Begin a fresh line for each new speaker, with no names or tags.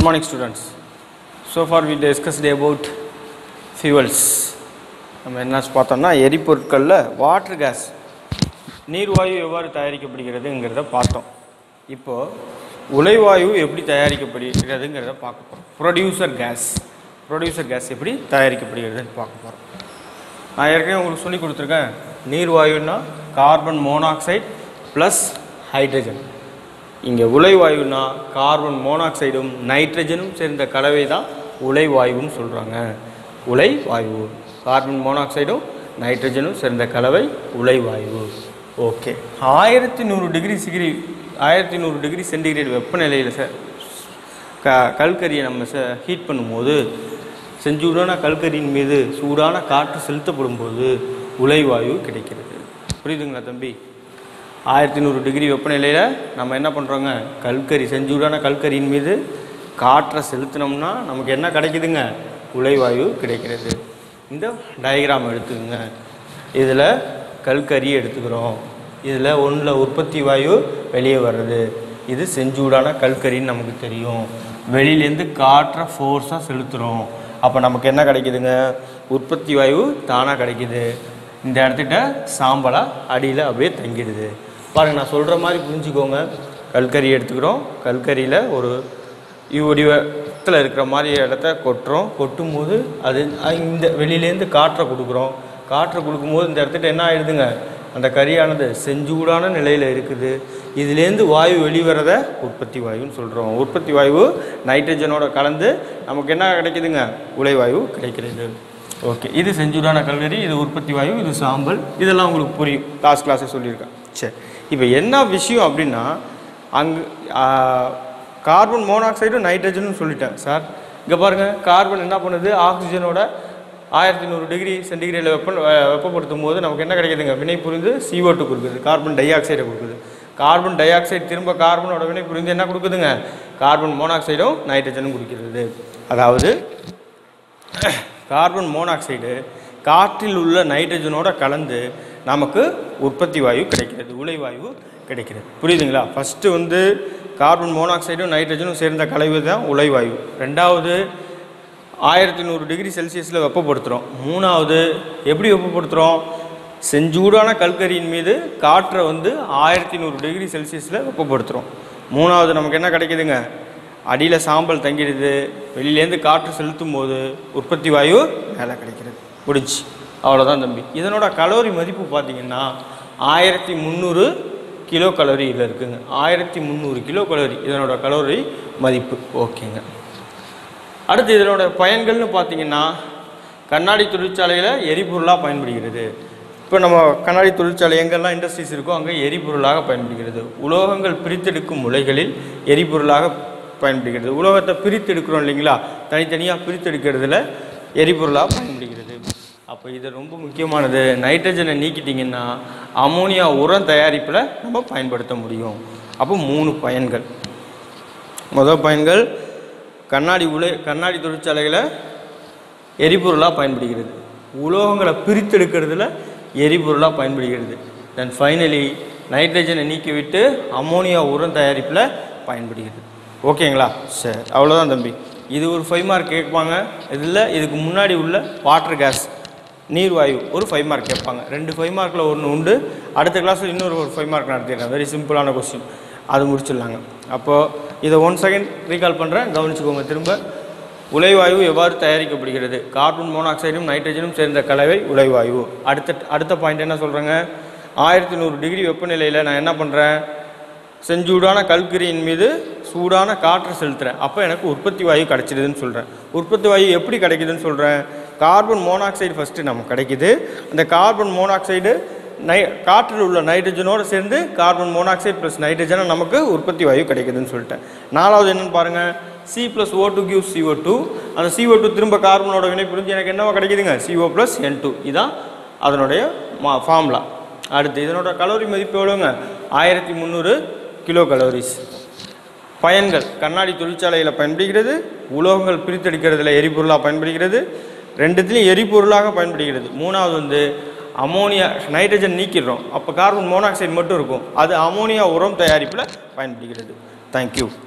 morning students so far we discussed about fuels நம்ம என்ன பார்த்தோம்னா எரிபொருட்களில் வாட்டர் கேஸ் நீர்வாயு எவ்வாறு தயாரிக்கப்படுகிறதுங்கிறத பார்த்தோம் இப்போது உலைவாயு எப்படி தயாரிக்கப்படுகிறதுங்கிறத பார்க்க போகிறோம் ப்ரொடியூசர் கேஸ் ப்ரொடியூசர் கேஸ் எப்படி தயாரிக்கப்படுகிறதுன்னு பார்க்க போகிறோம் நான் ஏற்கனவே உங்களுக்கு சொல்லி கொடுத்துருக்கேன் நீர்வாயுன்னா கார்பன் மோனாக்சைடு ப்ளஸ் ஹைட்ரஜன் இங்கே உலைவாயுனா கார்பன் மோனாக்சைடும் நைட்ரஜனும் சேர்ந்த கலவை தான் உலைவாயுன்னு சொல்கிறாங்க உலைவாயு கார்பன் மோனாக்சைடும் நைட்ரஜனும் சேர்ந்த கலவை உலைவாயு ஓகே ஆயிரத்தி நூறு டிகிரி சிகிரி ஆயிரத்தி நூறு டிகிரி சென்டிகிரேட் வெப்பநிலையில் சார் க கல்கரியை நம்ம ச ஹீட் பண்ணும்போது செஞ்சூடான கல்கரியின் மீது சூடான காற்று செலுத்தப்படும் போது உலைவாயு கிடைக்கிறது புரியுதுங்களா தம்பி ஆயிரத்தி நூறு டிகிரி வெப்பநிலையில் நம்ம என்ன பண்ணுறோங்க கல்கரி செஞ்சூடான கல்கரியின் மீது காற்றை செலுத்தினோம்னா நமக்கு என்ன கிடைக்குதுங்க உலைவாயு கிடைக்கிறது இந்த டயக்ராம் எடுத்துக்கோங்க இதில் கல்கரி எடுத்துக்கிறோம் இதில் ஒன்றில் உற்பத்தி வாயு வெளியே வர்றது இது செஞ்சூடான கல்கரின்னு நமக்கு தெரியும் வெளியிலேருந்து காற்றை ஃபோர்ஸாக செலுத்துகிறோம் அப்போ நமக்கு என்ன கிடைக்குதுங்க உற்பத்தி வாயு தானாக கிடைக்குது இந்த இடத்துட்ட சாம்பலாக அடியில் அப்படியே தங்கிடுது பாருங்கள் நான் சொல்கிற மாதிரி புரிஞ்சுக்கோங்க கல்கரி எடுத்துக்கிறோம் கல்கரியில் ஒரு வடிவத்தில் இருக்கிற மாதிரி இடத்த கொட்டுறோம் கொட்டும் போது அது அஹ் இந்த வெளியிலேருந்து காற்றை கொடுக்குறோம் காற்றை கொடுக்கும்போது இந்த இடத்துட்ட என்ன ஆயிடுதுங்க அந்த கரியானது செஞ்சூடான நிலையில் இருக்குது இதுலேருந்து வாயு வெளிவரத உற்பத்தி வாயுன்னு சொல்கிறோம் உற்பத்தி வாயு நைட்ரஜனோட கலந்து நமக்கு என்ன கிடைக்குதுங்க உலைவாயு கிடைக்கிறது ஓகே இது செஞ்சூடான கல்கரி இது உற்பத்தி வாயு இது சாம்பல் இதெல்லாம் உங்களுக்கு புரியும் லாஸ்ட் கிளாஸே சொல்லியிருக்கேன் சரி இப்போ என்ன விஷயம் அப்படின்னா அங்கு கார்பன் மோனாக்சைடும் நைட்ரஜனும் சொல்லிட்டேன் சார் இங்கே பாருங்கள் கார்பன் என்ன பண்ணுது ஆக்சிஜனோட ஆயிரத்தி நூறு டிகிரி சென்டிகிரேடில் வெப்ப வெப்பப்படுத்தும் போது நமக்கு என்ன கிடைக்குதுங்க வினை புரிந்து CO2 டூ கொடுக்குது கார்பன் டை ஆக்சைடை கொடுக்குது கார்பன் டை ஆக்சைடு திரும்ப கார்பனோட வினை புரிந்து என்ன கொடுக்குதுங்க கார்பன் மோனாக்சைடும் நைட்ரஜனும் கொடுக்கிறது அதாவது கார்பன் மோனாக்சைடு காற்றில் உள்ள நைட்ரஜனோட கலந்து நமக்கு உற்பத்தி வாயு கிடைக்கிறது உலைவாயு கிடைக்கிறது புரியுதுங்களா ஃபஸ்ட்டு வந்து கார்பன் மோனாக்சைடும் நைட்ரஜனும் சேர்ந்த கலவை தான் உலைவாயு ரெண்டாவது ஆயிரத்தி நூறு டிகிரி செல்சியஸில் வெப்பப்படுத்துகிறோம் மூணாவது எப்படி வெப்பப்படுத்துகிறோம் செஞ்சூடான கல்கரியின் மீது காற்றை வந்து ஆயிரத்தி நூறு டிகிரி செல்சியஸில் வெப்பப்படுத்துகிறோம் மூணாவது நமக்கு என்ன கிடைக்குதுங்க அடியில் சாம்பல் தங்கிடுது வெளியிலேருந்து காற்று செலுத்தும் போது உற்பத்தி வாயு மேலே கிடைக்கிறது முடிஞ்சு அவ்வளோதான் தம்பி இதனோட கலோரி மதிப்பு பார்த்தீங்கன்னா ஆயிரத்தி முந்நூறு கிலோ கலோரி இதில் இருக்குங்க ஆயிரத்தி முந்நூறு கிலோ கலோரி இதனோட கலோரி மதிப்பு ஓகேங்க அடுத்து இதனோட பயன்கள்னு பார்த்தீங்கன்னா கண்ணாடி தொழிற்சாலையில் எரிபொருளாக பயன்படுகிறது இப்போ நம்ம கண்ணாடி தொழிற்சாலை எங்கெல்லாம் இண்டஸ்ட்ரீஸ் இருக்கோ அங்கே எரிபொருளாக பயன்படுகிறது உலோகங்கள் பிரித்தெடுக்கும் முறைகளில் எரிபொருளாக பயன்படுகிறது உலோகத்தை பிரித்தெடுக்கிறோம் இல்லைங்களா தனித்தனியாக பிரித்தெடுக்கிறதுல எரிபொருளாக பயன்படுகிறது அப்போ இது ரொம்ப முக்கியமானது நைட்ரஜனை நீக்கிட்டிங்கன்னா அமோனியா உரம் தயாரிப்பில் நம்ம பயன்படுத்த முடியும் அப்போ மூணு பயன்கள் முதல் பயன்கள் கண்ணாடி உலை கண்ணாடி தொழிற்சாலைகளை எரிபொருளாக பயன்படுகிறது உலோகங்களை பிரித்தெடுக்கிறதுல எரிபொருளாக பயன்படுகிறது தென் ஃபைனலி நைட்ரஜனை நீக்கிவிட்டு அமோனியா உரம் தயாரிப்பில் பயன்படுகிறது ஓகேங்களா சரி அவ்வளோதான் தம்பி இது ஒரு ஃபைவ் மார்க் கேட்பாங்க இதில் இதுக்கு முன்னாடி உள்ள வாட்டர் கேஸ் நீர்வாயு ஒரு ஃபைவ் மார்க் கேட்பாங்க ரெண்டு ஃபைவ் மார்க்கில் ஒன்று உண்டு அடுத்த கிளாஸில் இன்னொரு ஒரு ஃபைவ் மார்க் நடத்திடுறேன் வெரி சிம்பிளான கொஸ்டின் அது முடிச்சிடலாங்க அப்போது இதை ஒன் செகண்ட் ரீகால் பண்ணுறேன் கவனிச்சுக்கோங்க திரும்ப உலைவாயு எவ்வாறு தயாரிக்கப்படுகிறது கார்பன் மோனாக்சைடும் நைட்ரஜனும் சேர்ந்த கலவை உலைவாயு அடுத்த அடுத்த பாயிண்ட் என்ன சொல்கிறேங்க ஆயிரத்தி நூறு டிகிரி வெப்பநிலையில் நான் என்ன பண்ணுறேன் செஞ்சூடான கல்கரியின் மீது சூடான காற்று செலுத்துகிறேன் அப்போ எனக்கு உற்பத்தி வாயு கிடைச்சிடுதுன்னு சொல்கிறேன் உற்பத்தி வாயு எப்படி கிடைக்குதுன்னு சொல்கிறேன் கார்பன் மோனாக்சைடு ஃபஸ்ட்டு நமக்கு கிடைக்குது அந்த கார்பன் மோனாக்சைடு நை காற்றில் உள்ள நைட்ரஜனோடு சேர்ந்து கார்பன் மோனாக்சைடு ப்ளஸ் நைட்ரஜனை நமக்கு உற்பத்தி வாயு கிடைக்குதுன்னு சொல்லிட்டேன் நாலாவது என்னென்னு பாருங்கள் C plus O two Q C O two அந்த சிஓ டூ திரும்ப கார்பனோட வினை புரிஞ்சு எனக்கு என்னவா கிடைக்குதுங்க சிஓ ப்ளஸ் என் டூ இதான் அதனுடைய மா ஃபார்முலா அடுத்து இதனோட கலோரி மதிப்பு எவ்வளோங்க ஆயிரத்தி முந்நூறு கிலோ கலோரிஸ் பயன்கள் கண்ணாடி தொழிற்சாலையில் பயன்படுகிறது உலோகங்கள் பிரித்தெடுக்கிறதுல எரிபொருளாக பயன்படுகிறது ரெண்டுத்துலேயும் எரிபொருளாக பயன்படுகிறது மூணாவது வந்து அமோனியா நைட்ரஜன் நீக்கிடுறோம் அப்போ கார்பன் மோனாக்சைடு மட்டும் இருக்கும் அது அமோனியா உரம் தயாரிப்பில் பயன்படுகிறது தேங்க்யூ